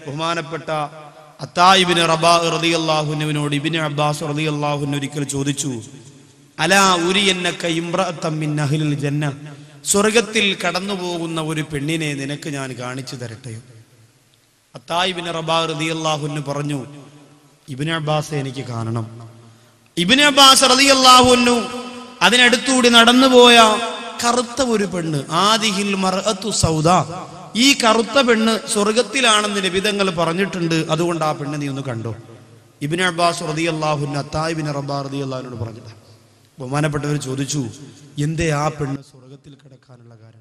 ബഹുമാനപ്പെട്ട അത്തായിബിന് റബാ റളിയല്ലാഹുവിനോട് ഇബിന് അബ്ബാസ് റളിയല്ലാഹുവിന് ഒരിക്കൽ ചോദിച്ചു അലാ ഉരിയന്നക്ക ഇമ്രഅത്തം മിൻ അഹ്ലിൽ ജന്ന സ്വർഗത്തിൽ കടന്നു പോകുന്ന ഒരു പെണ്ണിനെ നിനക്ക് ഞാൻ കാണിച്ചു തരട്ടെയോ അത്തായിബിന് റബാ റളിയല്ലാഹുവിന് പറഞ്ഞു ഇബിന് അബ്ബാസ് എനിക്ക് കാണണം ഇബിന് അബ്ബാസ് റളിയല്ലാഹുവിനു അതിനടുത്തുകൂടി നടന്നുപോയ കറുത്ത ഒരു പെണ്ണ് ആദിഹിൽ മർഅത്തു സൗദ ഈ കറുത്ത പെണ്ണ് സ്വർഗത്തിലാണെന്ന് നിബിതങ്ങൾ പറഞ്ഞിട്ടുണ്ട് അതുകൊണ്ട് ആ പെണ്ണ് നീ ഒന്ന് കണ്ടോ ഇബിന് അബ്ബാസ് റളിയല്ലാഹുവിന് അത്തായിബിന് റബ്ബാ റളിയല്ലാഹുവിനോട് പറഞ്ഞിട്ട് ബഹുമാനപ്പെട്ടവർ ചോദിച്ചു എന്തേ ആ പെണ്ണ് സ്വർഗത്തിൽ കിടക്കാനുള്ള കാരണം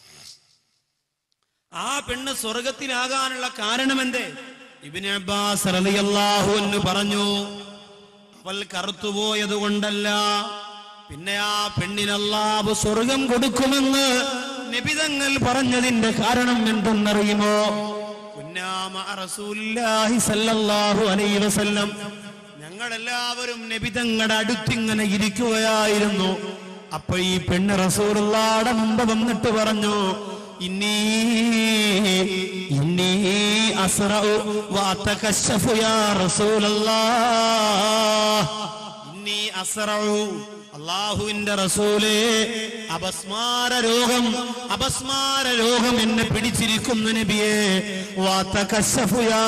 ആ പെണ്ണ് സ്വർഗത്തിലാകാനുള്ള കാരണം എന്തേ ഇബിന് അബ്ബാസ് റളിയല്ലാഹു അൻഹു പറഞ്ഞു അവൾ കറുത്തുപോയത് കൊണ്ടല്ല പിന്നെ ആ പെണ്ണിനല്ലാഹു സ്വർഗം കൊടുക്കുമെന്ന് നിബിതങ്ങൾ പറഞ്ഞതിന്റെ കാരണം എന്തെന്നറിയുമോ കുന്നാമ റസൂലുള്ളാഹി സല്ലല്ലാഹു അലൈഹി വസല്ലം ഞങ്ങളെല്ലാവരും നബിതങ്ങളുടെ അടുത്തിങ്ങനെ ഇരിക്കുകയായിരുന്നു അപ്പൊ ഈ പെണ്ണ് റസൂലുള്ളാടെ മുമ്പ് വന്നിട്ട് പറഞ്ഞു ഇന്നീ ഇന്നീ അസ്റഉ വഅതകശഫു യാ റസൂലല്ലാഹ് ഇന്നീ അസ്റഉ അള്ളാഹുവിന്റെ റസൂലേ അപസ്മാര രോഗം അപസ്മാര രോഗം എന്നെ പിടിച്ചിരിക്കുന്നു നബിയേ വഅതകശഫു യാ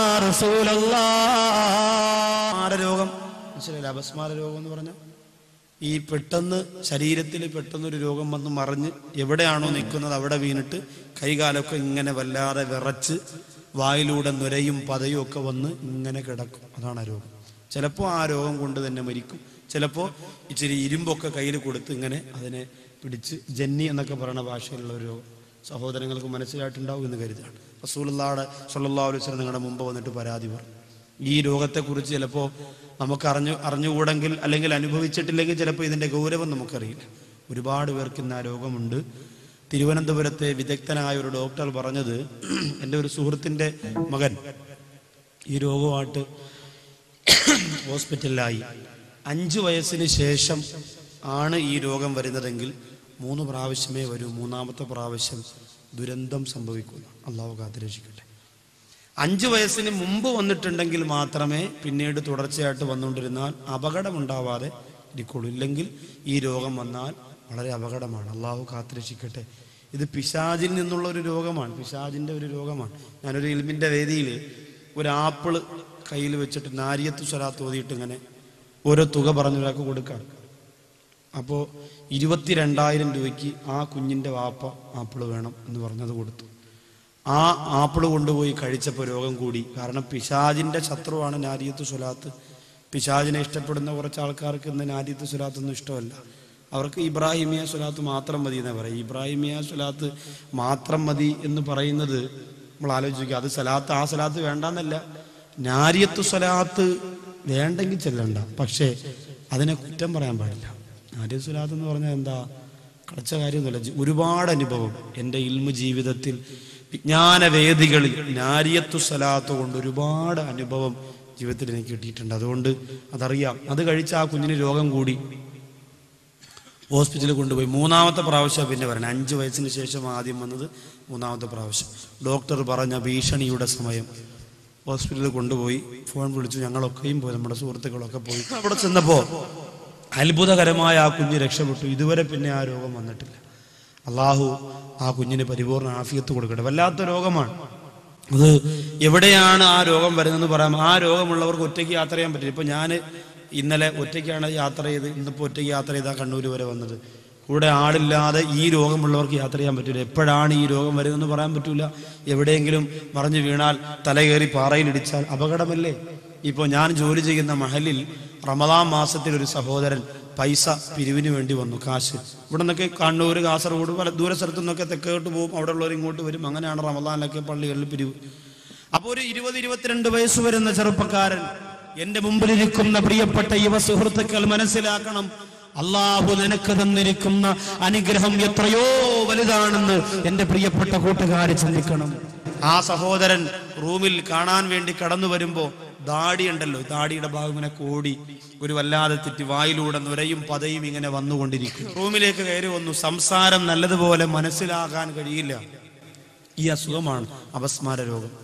റസൂലല്ലാഹ് രോഗം മനസ്സിലായില്ല അപസ്മാര രോഗം എന്ന് പറഞ്ഞാൽ ഈ പെട്ടെന്ന് ശരീരത്തിൽ പെട്ടെന്ന് ഒരു രോഗം വന്ന് മറിഞ്ഞ് എവിടെയാണോ നിൽക്കുന്നത് അവിടെ വീണിട്ട് കൈകാലൊക്കെ ഇങ്ങനെ വല്ലാതെ വിറച്ച് വായിലൂടെ നുരയും പതയും ഒക്കെ വന്ന് ഇങ്ങനെ കിടക്കും അതാണ് ആ രോഗം ചിലപ്പോൾ ആ രോഗം കൊണ്ട് തന്നെ മരിക്കും ചിലപ്പോൾ ഇച്ചിരി ഇരുമ്പൊക്കെ കയ്യിൽ കൊടുത്ത് ഇങ്ങനെ അതിനെ പിടിച്ച് ജന്നി എന്നൊക്കെ പറയുന്ന ഭാഷയിലുള്ള ഒരു രോഗം സഹോദരങ്ങൾക്ക് മനസ്സിലായിട്ടുണ്ടാവും എന്ന് കരുതാണ് റസൂലുള്ളാടെ സല്ലല്ലാഹു അലൈഹി വസല്ലം നിങ്ങളുടെ മുമ്പ് വന്നിട്ട് പരാതി പറഞ്ഞു ഈ രോഗത്തെക്കുറിച്ച് ചിലപ്പോൾ നമുക്ക് അറിഞ്ഞു അറിഞ്ഞുകൂടെങ്കിൽ അല്ലെങ്കിൽ അനുഭവിച്ചിട്ടില്ലെങ്കിൽ ചിലപ്പോൾ ഇതിൻ്റെ ഗൗരവം നമുക്കറിയില്ല ഒരുപാട് പേർക്ക് ഇന്ന് ആ രോഗമുണ്ട് തിരുവനന്തപുരത്തെ വിദഗ്ധനായ ഒരു ഡോക്ടർ പറഞ്ഞത് എൻ്റെ ഒരു സുഹൃത്തിൻ്റെ മകൻ ഈ രോഗമായിട്ട് ഹോസ്പിറ്റലിലായി അഞ്ച് വയസ്സിന് ശേഷം ആണ് ഈ രോഗം വരുന്നതെങ്കിൽ മൂന്ന് പ്രാവശ്യമേ വരൂ മൂന്നാമത്തെ പ്രാവശ്യം ദുരന്തം സംഭവിക്കുന്നു അള്ളാഹു കാത്തിരക്ഷിക്കട്ടെ അഞ്ച് വയസ്സിന് മുമ്പ് വന്നിട്ടുണ്ടെങ്കിൽ മാത്രമേ പിന്നീട് തുടർച്ചയായിട്ട് വന്നുകൊണ്ടിരുന്നാൽ അപകടമുണ്ടാവാതെ ഇരിക്കുള്ളൂ ഇല്ലെങ്കിൽ ഈ രോഗം വന്നാൽ വളരെ അപകടമാണ് അള്ളാഹു കാത്തിരക്ഷിക്കട്ടെ ഇത് പിശാജിൽ നിന്നുള്ള ഒരു രോഗമാണ് പിശാജിൻ്റെ ഒരു രോഗമാണ് ഞാനൊരു ഇൽമിൻ്റെ വേദിയിൽ ഒരു ആപ്പിള് കയ്യിൽ വെച്ചിട്ട് നാരിയത്ത് സ്വലാത്ത് ഓതിയിട്ട് ഇങ്ങനെ ഓരോ തുക പറഞ്ഞ് ഒരാൾക്ക് കൊടുക്കാം അപ്പോൾ ഇരുപത്തിരണ്ടായിരം രൂപയ്ക്ക് ആ കുഞ്ഞിൻ്റെ വാപ്പ ആപ്പിള് വേണം എന്ന് പറഞ്ഞത് കൊടുത്തു ആ ആപ്പിള് കൊണ്ടുപോയി കഴിച്ചപ്പോൾ രോഗം കൂടി കാരണം പിശാജിന്റെ ശത്രുവാണ് നാരിയത്ത് സുലാത്ത് പിശാജിനെ ഇഷ്ടപ്പെടുന്ന കുറച്ച് ആൾക്കാർക്ക് ഇന്ന് നാരിയത്ത് സുലാത്ത് ഒന്നും ഇഷ്ടമല്ല അവർക്ക് ഇബ്രാഹിമിയ സുലാത്ത് മാത്രം മതി എന്നാ പറയും ഇബ്രാഹിമിയ സുലാത്ത് മാത്രം മതി എന്ന് പറയുന്നത് നമ്മൾ ആലോചിക്കുക അത് സലാത്ത് ആ സലാത്ത് വേണ്ടെന്നല്ല നാരിയത്ത് സ്വലാത്ത് വേണ്ടെങ്കിൽ ചെല്ലണ്ട പക്ഷേ അതിനെ കുറ്റം പറയാൻ പാടില്ല നാരിയത്ത് സ്വലാത്ത് എന്ന് പറഞ്ഞാൽ എന്താ കളിച്ച കാര്യമൊന്നുമില്ല ജി- ഒരുപാട് അനുഭവം എൻ്റെ ഇൽമു ജീവിതത്തിൽ വിജ്ഞാനവേദികളിൽ നാരിയത്തു സലാത്ത് കൊണ്ട് ഒരുപാട് അനുഭവം ജീവിതത്തിൽ എനിക്ക് കിട്ടിയിട്ടുണ്ട് അതുകൊണ്ട് അതറിയാം അത് കഴിച്ച ആ കുഞ്ഞിന് രോഗം കൂടി ഹോസ്പിറ്റലിൽ കൊണ്ടുപോയി മൂന്നാമത്തെ പ്രാവശ്യം പിന്നെ വരണം അഞ്ച് വയസ്സിന് ശേഷം ആദ്യം വന്നത് മൂന്നാമത്തെ പ്രാവശ്യം ഡോക്ടർ പറഞ്ഞ ഭീഷണിയുടെ സമയം ഹോസ്പിറ്റലിൽ കൊണ്ടുപോയി ഫോൺ വിളിച്ചു ഞങ്ങളൊക്കെയും പോയി നമ്മുടെ സുഹൃത്തുക്കളൊക്കെ പോയി അവിടെ ചെന്നപ്പോൾ അത്ഭുതകരമായ ആ കുഞ്ഞ് രക്ഷപ്പെട്ടു ഇതുവരെ പിന്നെ ആ രോഗം വന്നിട്ടില്ല അള്ളാഹു ആ കുഞ്ഞിന് പരിപൂർണ ആഫിയത്ത് കൊടുക്കട്ടെ വല്ലാത്ത രോഗമാണ് അത് എവിടെയാണ് ആ രോഗം വരുന്നതെന്ന് പറയാം ആ രോഗമുള്ളവർക്ക് ഒറ്റയ്ക്ക് യാത്ര ചെയ്യാൻ പറ്റില്ല ഇപ്പൊ ഞാൻ ഇന്നലെ ഒറ്റയ്ക്കാണ് യാത്ര ചെയ്ത് ഇന്നിപ്പോൾ ഒറ്റയ്ക്ക് യാത്ര ചെയ്താൽ കണ്ണൂർ വരെ വന്നത് കൂടെ ആളില്ലാതെ ഈ രോഗമുള്ളവർക്ക് യാത്ര ചെയ്യാൻ പറ്റില്ല എപ്പോഴാണ് ഈ രോഗം വരുന്നതെന്ന് പറയാൻ പറ്റില്ല എവിടെയെങ്കിലും മറിഞ്ഞു വീണാൽ തലകേറി പാറയിലിടിച്ചാൽ അപകടമല്ലേ ഇപ്പോൾ ഞാൻ ജോലി ചെയ്യുന്ന മഹലിൽ റമദാൻ മാസത്തിൽ ഒരു സഹോദരൻ പൈസ പിരിവിന് വേണ്ടി വന്നു കാശ് ഇവിടെ നിന്നൊക്കെ കണ്ണൂർ കാസർഗോഡ് പല ദൂര സ്ഥലത്തു നിന്നൊക്കെ തെക്കോട്ട് പോകും അവിടെ ഉള്ളവർ ഇങ്ങോട്ട് വരും അങ്ങനെയാണ് റമദാനിലൊക്കെ പള്ളികളിൽ പിരിവ് അപ്പോൾ ഒരു ഇരുപത് ഇരുപത്തിരണ്ട് വയസ്സ് വരുന്ന ചെറുപ്പക്കാരൻ എന്റെ മുമ്പിലിരിക്കുന്ന പ്രിയപ്പെട്ട യുവ സുഹൃത്തുക്കൾ മനസ്സിലാക്കണം അള്ളാഹു നിനക്ക് തന്നിരിക്കുന്ന അനുഗ്രഹം എത്രയോ വലുതാണെന്ന് എന്റെ പ്രിയപ്പെട്ട കൂട്ടുകാർ ചിന്തിക്കണം ആ സഹോദരൻ റൂമിൽ കാണാൻ വേണ്ടി കടന്നു വരുമ്പോ ദാടി ഉണ്ടല്ലോ ദാടിയുടെ ഭാഗം ഇങ്ങനെ കോടി ഒരു വല്ലാതെ തെറ്റി വായിലൂടെ നുരയും പതയും ഇങ്ങനെ വന്നുകൊണ്ടിരിക്കും റൂമിലേക്ക് കയറി വന്നു സംസാരം നല്ലതുപോലെ മനസ്സിലാകാൻ കഴിയില്ല ഈ അസുഖമാണ് അപസ്മാര രോഗം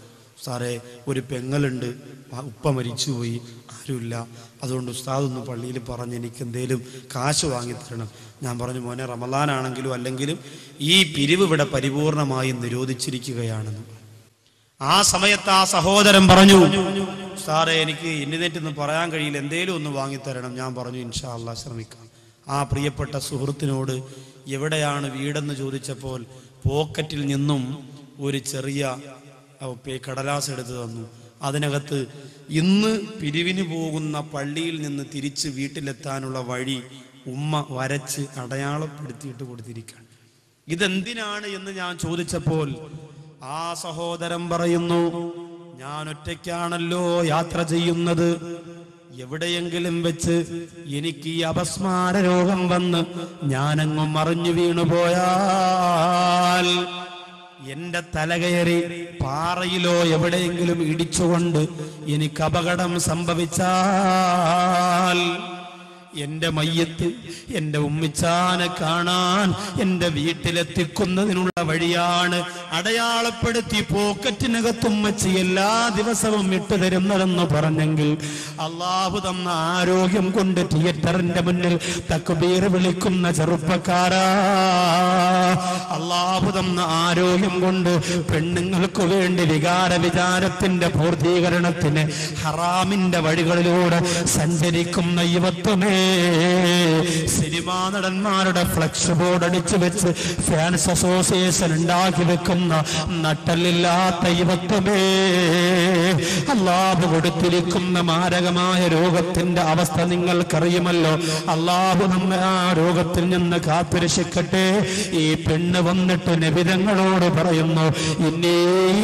സാറേ ഒരു പെങ്ങളുണ്ട് ആ ഉപ്പ മരിച്ചുപോയി ആരുമില്ല അതുകൊണ്ട് ഉസ്താദ് ഒന്ന് പള്ളിയിൽ പറഞ്ഞ് എനിക്ക് എന്തേലും കാശ് വാങ്ങിത്തരണം ഞാൻ പറഞ്ഞു മോനെ റമലാനാണെങ്കിലും അല്ലെങ്കിലും ഈ പിരിവ് ഇവിടെ പരിപൂർണമായും നിരോധിച്ചിരിക്കുകയാണെന്ന് ആ സമയത്ത് ആ സഹോദരൻ പറഞ്ഞു സാറേ എനിക്ക് എഴുന്നേറ്റൊന്നും പറയാൻ കഴിയില്ല എന്തേലും ഒന്ന് വാങ്ങിത്തരണം ഞാൻ പറഞ്ഞു ഇൻഷാ അള്ളാഹ് ശ്രമിക്കാം ആ പ്രിയപ്പെട്ട സുഹൃത്തിനോട് എവിടെയാണ് വീടെന്ന് ചോദിച്ചപ്പോൾ പോക്കറ്റിൽ നിന്നും ഒരു ചെറിയ ആ, പേ- കടലാസ് എടുത്തു തന്നു അതിനകത്ത് ഇന്ന് പിരിവിന് പോകുന്ന പള്ളിയിൽ നിന്ന് തിരിച്ച് വീട്ടിലെത്താനുള്ള വഴി ഉമ്മ വരച്ച് അടയാളപ്പെടുത്തിയിട്ട് കൊടുത്തിരിക്കുകയാണ് ഇതെന്തിനാണ് എന്ന് ഞാൻ ചോദിച്ചപ്പോൾ ആ സഹോദരൻ പറയുന്നു ഞാൻ ഒറ്റയ്ക്കാണല്ലോ യാത്ര ചെയ്യുന്നത് എവിടെയെങ്കിലും വെച്ച് എനിക്ക് ഈ അപസ്മാര രോഗം വന്ന് ഞാനങ്ങും മറിഞ്ഞു വീണു പോയാൽ എന്റെ തലകയറി പാറയിലോ എവിടെയെങ്കിലും ഇടിച്ചുകൊണ്ട് എനിക്ക് അപകടം സംഭവിച്ചാൽ എന്റെ മയ്യത്ത് എന്റെ ഉമ്മിച്ചാനെ കാണാൻ എന്റെ വീട്ടിലെത്തിക്കുന്നതിനുള്ള വഴിയാണ് അടയാളപ്പെടുത്തി പോക്കറ്റിനകത്ത് ഉമ്മച്ചി എല്ലാ ദിവസവും ഇട്ടു തരുന്നതെന്ന് പറഞ്ഞെങ്കിൽ അള്ളാഹു തന്ന ആരോഗ്യം കൊണ്ട് തിയേറ്ററിന്റെ മുന്നിൽ തക്കുബീർ വിളിക്കുന്ന ചെറുപ്പക്കാരാ അള്ളാഹു തന്ന ആരോഗ്യം കൊണ്ട് പെണ്ണുങ്ങൾക്ക് വേണ്ടി വികാര വിചാരത്തിന്റെ പൂർത്തീകരണത്തിന് ഹറാമിന്റെ വഴികളിലൂടെ സഞ്ചരിക്കുന്ന യുവത്വമേ സിനിമാ നടന്മാരുടെ ഫ്ലക്സ് ബോർഡ് അടിച്ചു വെച്ച് ഫാൻസ് അസോസിയേഷൻ ഉണ്ടാക്കി വെക്കുന്ന നട്ടലില്ലാത്ത യുവത്വമേ അള്ളാഹു കൊടുത്തിരിക്കുന്ന മാരകമായ രോഗത്തിന്റെ അവസ്ഥ നിങ്ങൾക്കറിയുമല്ലോ അള്ളാഹു നമ്മെ ആ രോഗത്തിൽ നിന്ന് കാത്തുരക്ഷിക്കട്ടെ ഈ പെണ്ണ് വന്നിട്ട് നബിതങ്ങളോട് പറയുന്നു ഇന്നീ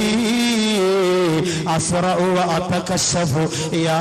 അസ്റഉ വഅതകശഫു യാ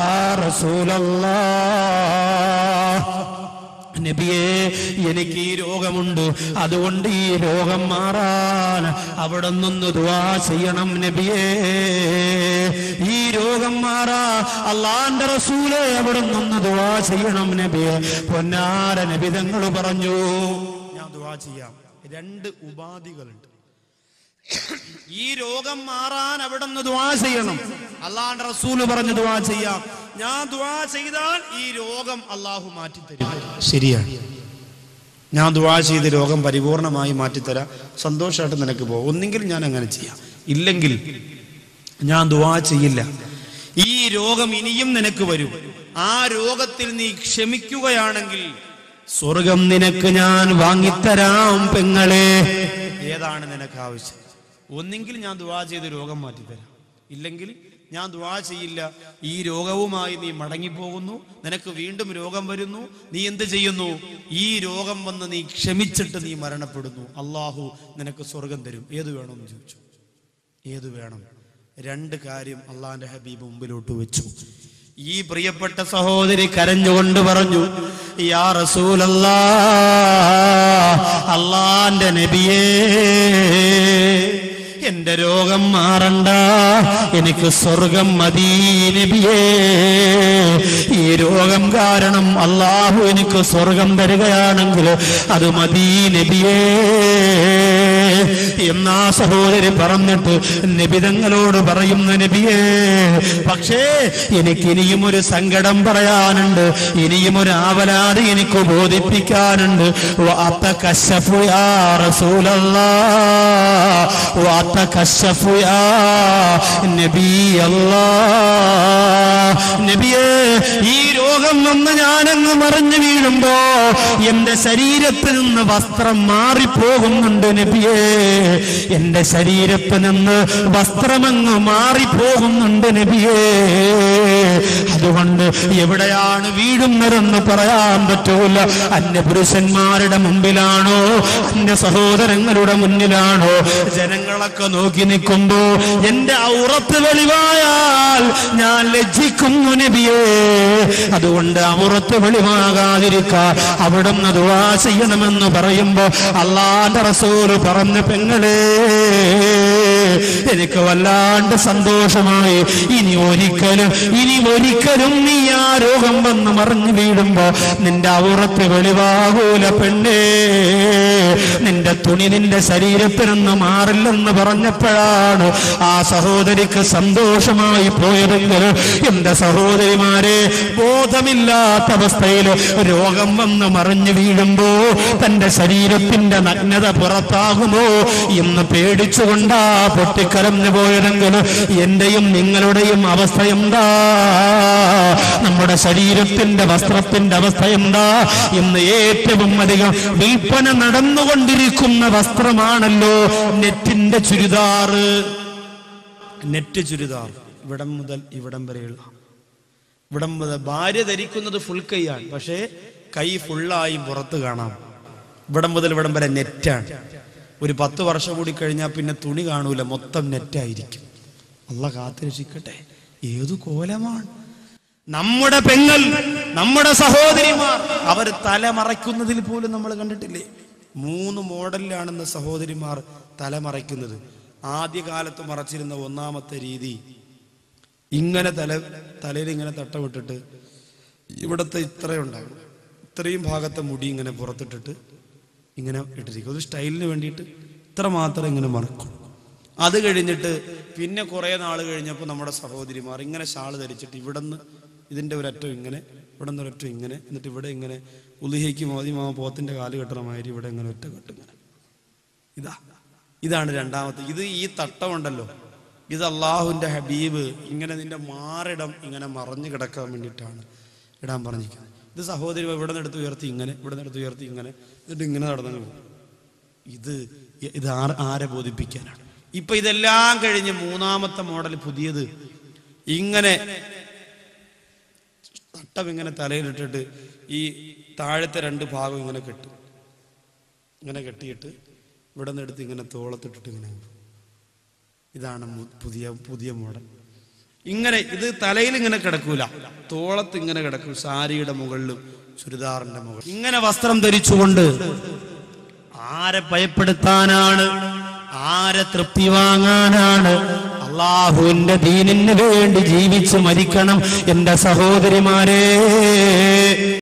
റസൂലല്ലാഹ് നബിയെ എനിക്ക് ഈ രോഗമുണ്ട് അതുകൊണ്ട് ഈ രോഗം മാറാൻ അവിടെ നിന്ന് ദുവാ ചെയ്യണം നബിയെ ഈ രോഗം മാറാ അള്ളാന്റെ റസൂലെ അവിടെ നിന്ന് ദുവാ ചെയ്യണം നബിയെ പൊന്നാര നബിതങ്ങൾ പറഞ്ഞു ഞാൻ ദുവാ ചെയ്യാം രണ്ട് ഉപാധികളുണ്ട് ഈ രോഗം മാറാൻ അവിടെ നിന്ന് ദുവാ ചെയ്യണം അള്ളാന്റെ റസൂല് പറഞ്ഞു ദുവാ ചെയ്യാം ഞാൻ ദുവാ ചെയ്താൽ ഈ രോഗം അള്ളാഹു മാറ്റിത്തരും ശരിയാണ് ഞാൻ ദുവാ ചെയ്ത് രോഗം പരിപൂർണമായി മാറ്റിത്തരാം സന്തോഷമായിട്ട് നിനക്ക് പോകും ഒന്നെങ്കിൽ ഞാൻ അങ്ങനെ ചെയ്യാം ഇല്ലെങ്കിൽ ഞാൻ ദുവാ ചെയ്യില്ല ഈ രോഗം ഇനിയും നിനക്ക് വരും ആ രോഗത്തിൽ നീ ക്ഷമിക്കുകയാണെങ്കിൽ സ്വർഗം നിനക്ക് ഞാൻ വാങ്ങിത്തരാം പെങ്ങളെ ഏതാണ് നിനക്ക് ആവശ്യം ഒന്നെങ്കിൽ ഞാൻ ദുവാ ചെയ്ത് രോഗം മാറ്റിത്തരാം ഇല്ലെങ്കിൽ ഞാൻ ദുവാ ചെയ്യില്ല ഈ രോഗവുമായി നീ മടങ്ങിപ്പോകുന്നു നിനക്ക് വീണ്ടും രോഗം വരുന്നു നീ എന്ത് ചെയ്യുന്നു ഈ രോഗം വന്ന് നീ ക്ഷമിച്ചിട്ട് നീ മരണപ്പെടുന്നു അള്ളാഹു നിനക്ക് സ്വർഗം തരും ഏത് വേണമെന്ന് ചോദിച്ചു ഏത് വേണം രണ്ട് കാര്യം അള്ളാന്റെ ഹബീബ് മുമ്പിലോട്ട് വെച്ചു ഈ പ്രിയപ്പെട്ട സഹോദരി കരഞ്ഞുകൊണ്ട് പറഞ്ഞു യാ റസൂലല്ലാ അള്ളാന്റെ നബിയേ എന്റെ രോഗം മാറണ്ട എനിക്ക് സ്വർഗം മതി നബിയേ ഈ രോഗം കാരണം അള്ളാഹു എനിക്ക് സ്വർഗം തരികയാണെങ്കിൽ അത് മതി നബിയേ എന്നാ സഹോദരി പറഞ്ഞിട്ട് നബിതങ്ങളോട് പറയുന്ന നബിയേ പക്ഷേ എനിക്ക് ഇനിയും ഒരു സങ്കടം പറയാനുണ്ട് ഇനിയും ഒരു ആവലാതി എനിക്ക് ബോധിപ്പിക്കാനുണ്ട് وأتكشف يا رسول الله وأتكشف يا نبي الله നബിയേ ഈ രോഗം വന്ന് ഞാനങ്ങ് മറിഞ്ഞു വീഴുമ്പോ എന്റെ ശരീരത്തിൽ നിന്ന് വസ്ത്രം മാറിപ്പോകുന്നുണ്ട് നബിയേ എന്റെ ശരീരത്തിൽ നിന്ന് വസ്ത്രമങ്ങ് മാറിപ്പോകുന്നുണ്ട് നബിയേ അതുകൊണ്ട് എവിടെയാണ് വീഴുന്നതെന്ന് പറയാൻ പറ്റൂല അന്യ പുരുഷന്മാരുടെ മുമ്പിലാണോ അന്യ സഹോദരങ്ങളുടെ മുന്നിലാണോ ജനങ്ങളൊക്കെ നോക്കി നിൽക്കുമ്പോ എന്റെ ഔറത്ത് വെളിവായാൽ ഞാൻ ലജ്ജിക്കുന്നു നബിയേ അതുകൊണ്ട് ഔറത്ത് വെളിവാകാതിരിക്കാൻ അവിടുന്ന് ദുവാ ചെയ്യണമെന്ന് പറയുമ്പോ അള്ളാന്റെ റസൂല് പറഞ്ഞ പെങ്ങളേ എനിക്ക് വല്ലാണ്ട് സന്തോഷമായി ഇനി ഒരിക്കലും ഇനി ഒരിക്കലും നീ ആ രോഗം വന്ന് മറിഞ്ഞു വീഴുമ്പോ നിന്റെ ഔറത്ത് വെളിവാകൂല പെണ്ണേ നിന്റെ തുണി നിന്റെ ശരീരത്തിനൊന്ന് മാറില്ലെന്ന് പറഞ്ഞപ്പോഴാണ് ആ സഹോദരിക്ക് സന്തോഷമായി പോയതെങ്കിൽ എന്റെ സഹോദരിമാരെ ബോധമില്ലാത്ത അവസ്ഥയിൽ രോഗം വന്ന് മറിഞ്ഞു വീഴുമ്പോ തന്റെ ശരീരത്തിന്റെ നഗ്നത പുറത്താകുമോ എന്ന് പേടിച്ചുകൊണ്ടാ പൊട്ടിക്കരഞ്ഞു പോയതെങ്കിൽ എന്റെയും നിങ്ങളുടെയും അവസ്ഥ എന്താ നമ്മുടെ ശരീരത്തിന്റെ വസ്ത്രത്തിന്റെ അവസ്ഥ എന്താ ഇന്ന് ഏറ്റവും അധികം വിൽപ്പന നടന്നുകൊണ്ടിരിക്കുന്ന വസ്ത്രമാണല്ലോ നെറ്റിന്റെ ചുരിദാറ് നെറ്റ് ചുരിദാർ ഇവിടം മുതൽ ഇവിടം വരെയുള്ള ഇവിടം മുതൽ ഭാര്യ ധരിക്കുന്നത് ഫുൾ കൈയാണ് പക്ഷേ കൈ ഫുള്ളായി പുറത്ത് കാണാം ഇവിടം മുതൽ ഇവിടം വരെ നെറ്റാണ് ഒരു പത്ത് വർഷം കൂടി കഴിഞ്ഞാൽ പിന്നെ തുണി കാണൂല മൊത്തം നെറ്റായിരിക്കും അല്ല കാത്തിരക്ഷിക്കട്ടെ ഏതു കോലമാണ് നമ്മുടെ പെങ്ങൾ നമ്മുടെ സഹോദരിമാർ അവർ തല മറയ്ക്കുന്നതിൽ പോലും നമ്മൾ കണ്ടിട്ടില്ലേ മൂന്ന് മോഡലിലാണെന്ന് സഹോദരിമാർ തല മറയ്ക്കുന്നത് ആദ്യകാലത്ത് മറച്ചിരുന്ന ഒന്നാമത്തെ രീതി ഇങ്ങനെ തല തലയിൽ ഇങ്ങനെ തട്ടമിട്ടിട്ട് ഇവിടുത്തെ ഇത്രയുണ്ടാകും ഇത്രയും ഭാഗത്തെ മുടി ഇങ്ങനെ പുറത്തിട്ടിട്ട് ഇങ്ങനെ ഇട്ടിരിക്കും ഒരു സ്റ്റൈലിന് വേണ്ടിയിട്ട് ഇത്ര മാത്രം ഇങ്ങനെ മറക്കും അത് കഴിഞ്ഞിട്ട് പിന്നെ കുറേ നാൾ കഴിഞ്ഞപ്പോൾ നമ്മുടെ സഹോദരിമാർ ഇങ്ങനെ ഷാള് ധരിച്ചിട്ട് ഇവിടുന്ന് ഇതിൻ്റെ ഒരറ്റം ഇങ്ങനെ ഇവിടെ നിന്ന് ഒരറ്റം ഇങ്ങനെ എന്നിട്ട് ഇവിടെ ഇങ്ങനെ ഉലിഹയ്ക്ക് മോദി മാമ പോത്തിന്റെ കാല് കെട്ടണ മാതിരി ഇവിടെ ഇങ്ങനെ ഒറ്റ കെട്ടും ഇങ്ങനെ ഇതാ ഇതാണ് രണ്ടാമത്തെ ഇത് ഈ തട്ടമുണ്ടല്ലോ ഇത് അള്ളാഹുവിന്റെ ഹബീബ് ഇങ്ങനെ നിന്റെ മാറിടം ഇങ്ങനെ മറഞ്ഞു കിടക്കാൻ വേണ്ടിയിട്ടാണ് ഇടാൻ പറഞ്ഞിരിക്കുന്നത് ഇത് സഹോദരി ഇവിടെ നിന്ന് എടുത്ത് ഉയർത്തി ഇങ്ങനെ ഇവിടെ നിന്ന് എടുത്ത് ഉയർത്തി ഇങ്ങനെ എന്നിട്ട് ഇങ്ങനെ നടന്നു പോകും ഇത് ഇത് ആർ ആരെ ബോധിപ്പിക്കാനാണ് ഇപ്പൊ ഇതെല്ലാം കഴിഞ്ഞ് മൂന്നാമത്തെ മോഡൽ പുതിയത് ഇങ്ങനെ തട്ടം ഇങ്ങനെ തലയിലിട്ടിട്ട് ഈ താഴത്തെ രണ്ട് ഭാഗം ഇങ്ങനെ കെട്ടും ഇങ്ങനെ കെട്ടിയിട്ട് ഇവിടെ നിന്ന് എടുത്ത് ഇങ്ങനെ തോളത്തിട്ടിട്ട് ഇങ്ങനെ വിടും. ഇതാണ് മു- പുതിയ പുതിയ മോഡൽ ഇങ്ങനെ ഇത് തലയിൽ ഇങ്ങനെ കിടക്കൂല തോളത്ത് ഇങ്ങനെ കിടക്കും സാരിയുടെ മുകളിലും ചുരിദാറിന്റെ മുകളിൽ ഇങ്ങനെ വസ്ത്രം ധരിച്ചുകൊണ്ട് ആരെ ഭയപ്പെടുത്താനാണ് ആരെ തൃപ്തി വാങ്ങാനാണ് അള്ളാഹുവിന്റെ ദീനിന് വേണ്ടി ജീവിച്ച് മരിക്കണം എന്റെ സഹോദരിമാരെ